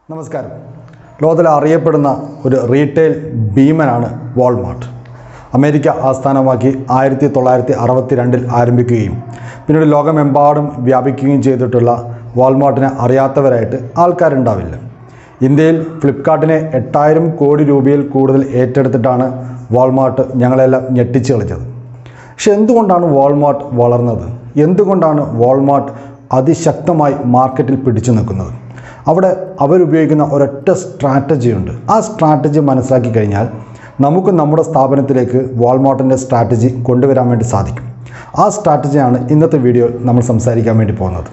നമസ്കാരം ലോകത്തിൽ അറിയപ്പെടുന്ന ഒരു റീറ്റെയിൽ ഭീമനാണ് വാൾമാർട്ട് അമേരിക്ക ആസ്ഥാനമാക്കി ആയിരത്തി തൊള്ളായിരത്തി അറുപത്തി രണ്ടിൽ ആരംഭിക്കുകയും പിന്നീട് ലോകമെമ്പാടും വ്യാപിക്കുകയും ചെയ്തിട്ടുള്ള വാൾമാർട്ടിനെ അറിയാത്തവരായിട്ട് ആൾക്കാരുണ്ടാവില്ല ഇന്ത്യയിൽ ഫ്ലിപ്കാർട്ടിനെ എട്ടായിരം കോടി രൂപയിൽ കൂടുതൽ ഏറ്റെടുത്തിട്ടാണ് വാൾമാർട്ട് ഞങ്ങളെല്ലാം ഞെട്ടിച്ച് കളിച്ചത് പക്ഷെ എന്തുകൊണ്ടാണ് വാൾമാർട്ട് വളർന്നത് എന്തുകൊണ്ടാണ് വാൾമാർട്ട് അതിശക്തമായി മാർക്കറ്റിൽ പിടിച്ചു നിൽക്കുന്നത് അവിടെ അവരുപയോഗിക്കുന്ന ഒരൊറ്റ സ്ട്രാറ്റജിയുണ്ട് ആ സ്ട്രാറ്റജി മനസ്സിലാക്കി കഴിഞ്ഞാൽ നമുക്ക് നമ്മുടെ സ്ഥാപനത്തിലേക്ക് വാൾമാർട്ടിൻ്റെ സ്ട്രാറ്റജി കൊണ്ടുവരാൻ വേണ്ടി സാധിക്കും ആ സ്ട്രാറ്റജിയാണ് ഇന്നത്തെ വീഡിയോ നമ്മൾ സംസാരിക്കാൻ വേണ്ടി പോകുന്നത്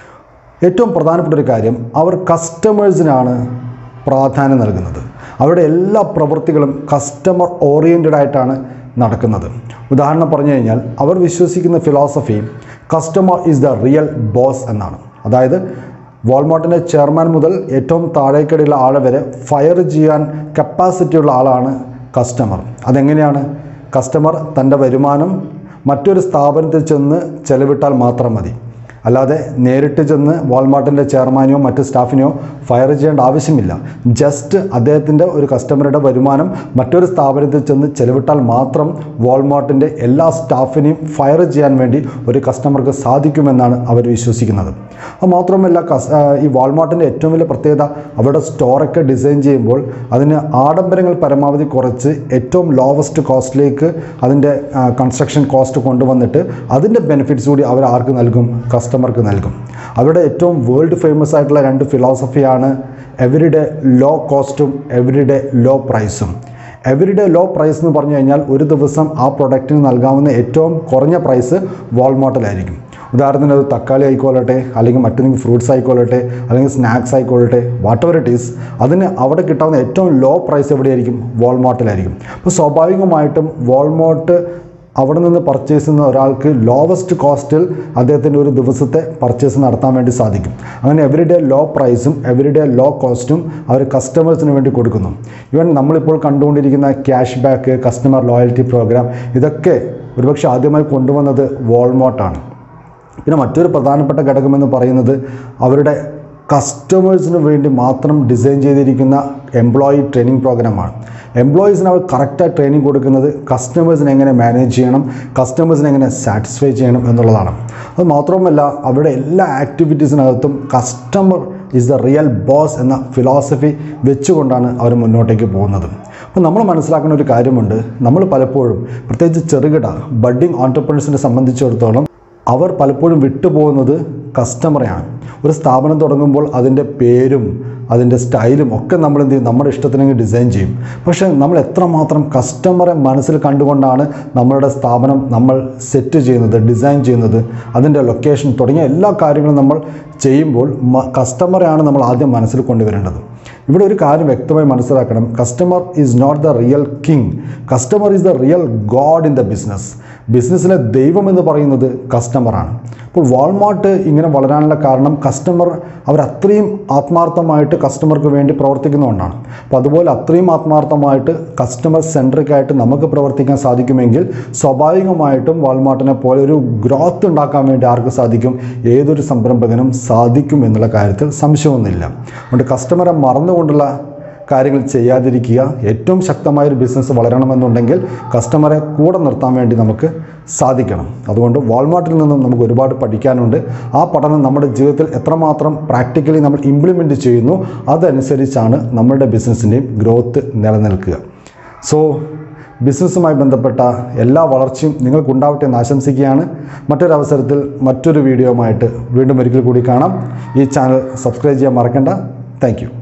ഏറ്റവും പ്രധാനപ്പെട്ട ഒരു കാര്യം അവർ കസ്റ്റമേഴ്സിനാണ് പ്രാധാന്യം നൽകുന്നത് അവരുടെ എല്ലാ പ്രവൃത്തികളും കസ്റ്റമർ ഓറിയൻറ്റഡ് ആയിട്ടാണ് നടക്കുന്നത് ഉദാഹരണം പറഞ്ഞു കഴിഞ്ഞാൽ അവർ വിശ്വസിക്കുന്ന philosophy customer is the real boss എന്നാണ് അതായത് വാൾമാർട്ടിൻ്റെ ചെയർമാൻ മുതൽ ഏറ്റവും താഴേക്കടിയുള്ള ആൾ വരെ ഫയർ ചെയ്യാൻ കപ്പാസിറ്റി ഉള്ള ആളാണ് കസ്റ്റമർ അതെങ്ങനെയാണ് കസ്റ്റമർ തൻ്റെ വരുമാനം മറ്റൊരു സ്ഥാപനത്തിൽ ചെന്ന് ചെലവിട്ടാൽ മാത്രം മതി അല്ലാതെ നേരിട്ട് ചെന്ന് വാൾമാർട്ടിൻ്റെ ചെയർമാനെയോ മറ്റ് സ്റ്റാഫിനെയോ ഫയർ ചെയ്യേണ്ട ആവശ്യമില്ല ജസ്റ്റ് അദ്ദേഹത്തിൻ്റെ ഒരു കസ്റ്റമറുടെ വരുമാനം മറ്റൊരു സ്ഥാപനത്തിൽ ചെന്ന് ചെലവിട്ടാൽ മാത്രം വാൾമാർട്ടിൻ്റെ എല്ലാ സ്റ്റാഫിനെയും ഫയർ ചെയ്യാൻ വേണ്ടി ഒരു കസ്റ്റമർക്ക് സാധിക്കുമെന്നാണ് അവർ വിശ്വസിക്കുന്നത് അത് മാത്രമല്ല കസ് ആ, ഈ വാൾമാർട്ടിൻ്റെ ഏറ്റവും വലിയ പ്രത്യേകത അവരുടെ സ്റ്റോറൊക്കെ ഡിസൈൻ ചെയ്യുമ്പോൾ അതിന് ആഡംബരങ്ങൾ പരമാവധി കുറച്ച് ഏറ്റവും ലോവസ്റ്റ് കോസ്റ്റിലേക്ക് അതിൻ്റെ കൺസ്ട്രക്ഷൻ കോസ്റ്റ് കൊണ്ടുവന്നിട്ട് അതിൻ്റെ ബെനിഫിറ്റ്സ് കൂടി അവർ ആർക്ക് നൽകും കസ്റ്റമർക്ക് നൽകും അവരുടെ ഏറ്റവും വേൾഡ് ഫേമസ് ആയിട്ടുള്ള രണ്ട് ഫിലോസഫിയാണ് എവരിഡേ ലോ കോസ്റ്റും എവരിഡേ ലോ പ്രൈസും എവരിഡേ ലോ പ്രൈസ് എന്ന് പറഞ്ഞു കഴിഞ്ഞാൽ ഒരു ദിവസം ആ പ്രൊഡക്റ്റിന് നൽകാവുന്ന ഏറ്റവും കുറഞ്ഞ പ്രൈസ് വാൾമാർട്ടിലായിരിക്കും ഉദാഹരണത്തിന് അത് തക്കാളി ആയിക്കോളട്ടെ അല്ലെങ്കിൽ മറ്റെന്തെങ്കിലും ഫ്രൂട്ട്സ് ആയിക്കോളട്ടെ അല്ലെങ്കിൽ സ്നാക്സ് ആയിക്കോളട്ടെ വാട്ട് എവർ ഇറ്റ് ഈസ് അതിന് അവിടെ കിട്ടാവുന്ന ഏറ്റവും ലോ പ്രൈസ് എവിടെയായിരിക്കും വാൾമാർട്ടിലായിരിക്കും അപ്പോൾ സ്വാഭാവികമായിട്ടും വാൾമാർട്ട് അവിടെ നിന്ന് പർച്ചേസ് ചെയ്യുന്ന ഒരാൾക്ക് ലോവസ്റ്റ് കോസ്റ്റിൽ അദ്ദേഹത്തിൻ്റെ ഒരു ദിവസത്തെ പർച്ചേസ് നടത്താൻ വേണ്ടി സാധിക്കും അങ്ങനെ എവരിഡേ ലോ പ്രൈസും എവരിഡേ ലോ കോസ്റ്റും അവർ കസ്റ്റമേഴ്സിന് വേണ്ടി കൊടുക്കുന്നു ഈവൻ നമ്മളിപ്പോൾ കണ്ടുകൊണ്ടിരിക്കുന്ന cash back customer loyalty programme ഇതൊക്കെ ഒരുപക്ഷെ ആദ്യമായി കൊണ്ടുവന്നത് വാൾമാർട്ടാണ് പിന്നെ മറ്റൊരു പ്രധാനപ്പെട്ട ഘടകമെന്ന് പറയുന്നത് അവരുടെ കസ്റ്റമേഴ്സിന് വേണ്ടി മാത്രം ഡിസൈൻ ചെയ്തിരിക്കുന്ന എംപ്ലോയി ട്രെയിനിങ് പ്രോഗ്രാമാണ് എംപ്ലോയീസിന് അവർ കറക്റ്റായി ട്രെയിനിങ് കൊടുക്കുന്നത് കസ്റ്റമേഴ്സിനെ എങ്ങനെ മാനേജ് ചെയ്യണം കസ്റ്റമേഴ്സിനെ എങ്ങനെ സാറ്റിസ്ഫൈ ചെയ്യണം എന്നുള്ളതാണ് അത് മാത്രവുമല്ല അവരുടെ എല്ലാ ആക്ടിവിറ്റീസിനകത്തും customer is the real boss എന്ന ഫിലോസഫി വെച്ചുകൊണ്ടാണ് അവർ മുന്നോട്ടേക്ക് പോകുന്നത് അപ്പോൾ നമ്മൾ മനസ്സിലാക്കുന്ന ഒരു കാര്യമുണ്ട് നമ്മൾ പലപ്പോഴും പ്രത്യേകിച്ച് ചെറുകിട ബഡ്ഡിങ് ഓൺടർപ്രണേഴ്സിനെ സംബന്ധിച്ചിടത്തോളം അവർ പലപ്പോഴും വിട്ടുപോകുന്നത് കസ്റ്റമറെയാണ് ഒരു സ്ഥാപനം തുടങ്ങുമ്പോൾ അതിൻ്റെ പേരും അതിൻ്റെ സ്റ്റൈലും ഒക്കെ നമ്മൾ എന്ത് ചെയ്യും നമ്മുടെ ഇഷ്ടത്തിനങ്ങ് ഡിസൈൻ ചെയ്യും പക്ഷേ നമ്മൾ എത്രമാത്രം കസ്റ്റമറെ മനസ്സിൽ കണ്ടുകൊണ്ടാണ് നമ്മളുടെ സ്ഥാപനം നമ്മൾ സെറ്റ് ചെയ്യുന്നത് ഡിസൈൻ ചെയ്യുന്നത് അതിൻ്റെ ലൊക്കേഷൻ തുടങ്ങിയ എല്ലാ കാര്യങ്ങളും നമ്മൾ ചെയ്യുമ്പോൾ മ- കസ്റ്റമറെയാണ് നമ്മൾ ആദ്യം മനസ്സിൽ കൊണ്ടുവരേണ്ടത് ഇവിടെ ഒരു കാര്യം വ്യക്തമായി മനസ്സിലാക്കണം customer is not the real king customer is the real god in the business ബിസിനസ്സിലെ ദൈവം എന്ന് പറയുന്നത് കസ്റ്റമറാണ് അപ്പോൾ വാൾമാർട്ട് ഇങ്ങനെ വളരാനുള്ള കാരണം കസ്റ്റമർ അവർ അത്രയും ആത്മാർത്ഥമായിട്ട് കസ്റ്റമർക്ക് വേണ്ടി പ്രവർത്തിക്കുന്നതുകൊണ്ടാണ് അപ്പോൾ അതുപോലെ അത്രയും ആത്മാർത്ഥമായിട്ട് കസ്റ്റമർ സെൻട്രിക് ആയിട്ട് നമുക്ക് പ്രവർത്തിക്കാൻ സാധിക്കുമെങ്കിൽ സ്വാഭാവികമായിട്ടും വാൾമാർട്ടിനെ പോലെ ഒരു ഗ്രോത്ത് ഉണ്ടാക്കാൻ വേണ്ടി ആർക്ക് സാധിക്കും ഏതൊരു സംരംഭകനും സാധിക്കും എന്നുള്ള കാര്യത്തിൽ സംശയമൊന്നുമില്ല അതുകൊണ്ട് കസ്റ്റമറെ മറന്നുകൊണ്ടുള്ള കാര്യങ്ങൾ ചെയ്യാതിരിക്കുക ഏറ്റവും ശക്തമായൊരു ബിസിനസ് വളരണമെന്നുണ്ടെങ്കിൽ കസ്റ്റമറെ കൂടെ നിർത്താൻ വേണ്ടി നമുക്ക് സാധിക്കണം അതുകൊണ്ട് വാൾമാർട്ടിൽ നിന്നും നമുക്ക് ഒരുപാട് പഠിക്കാനുണ്ട് ആ പഠനം നമ്മുടെ ജീവിതത്തിൽ എത്രമാത്രം പ്രാക്ടിക്കലി നമ്മൾ ഇംപ്ലിമെൻറ്റ് ചെയ്യുന്നു അതനുസരിച്ചാണ് നമ്മളുടെ ബിസിനസ്സിൻ്റെയും ഗ്രോത്ത് നിലനിൽക്കുക സോ ബിസിനസ്സുമായി ബന്ധപ്പെട്ട എല്ലാ വളർച്ചയും നിങ്ങൾക്കുണ്ടാവട്ടെ എന്ന് ആശംസിക്കുകയാണ് മറ്റൊരു അവസരത്തിൽ മറ്റൊരു വീഡിയോയുമായിട്ട് വീണ്ടും ഒരിക്കൽ കൂടി കാണാം ഈ ചാനൽ സബ്സ്ക്രൈബ് ചെയ്യാൻ മറക്കണ്ട താങ്ക്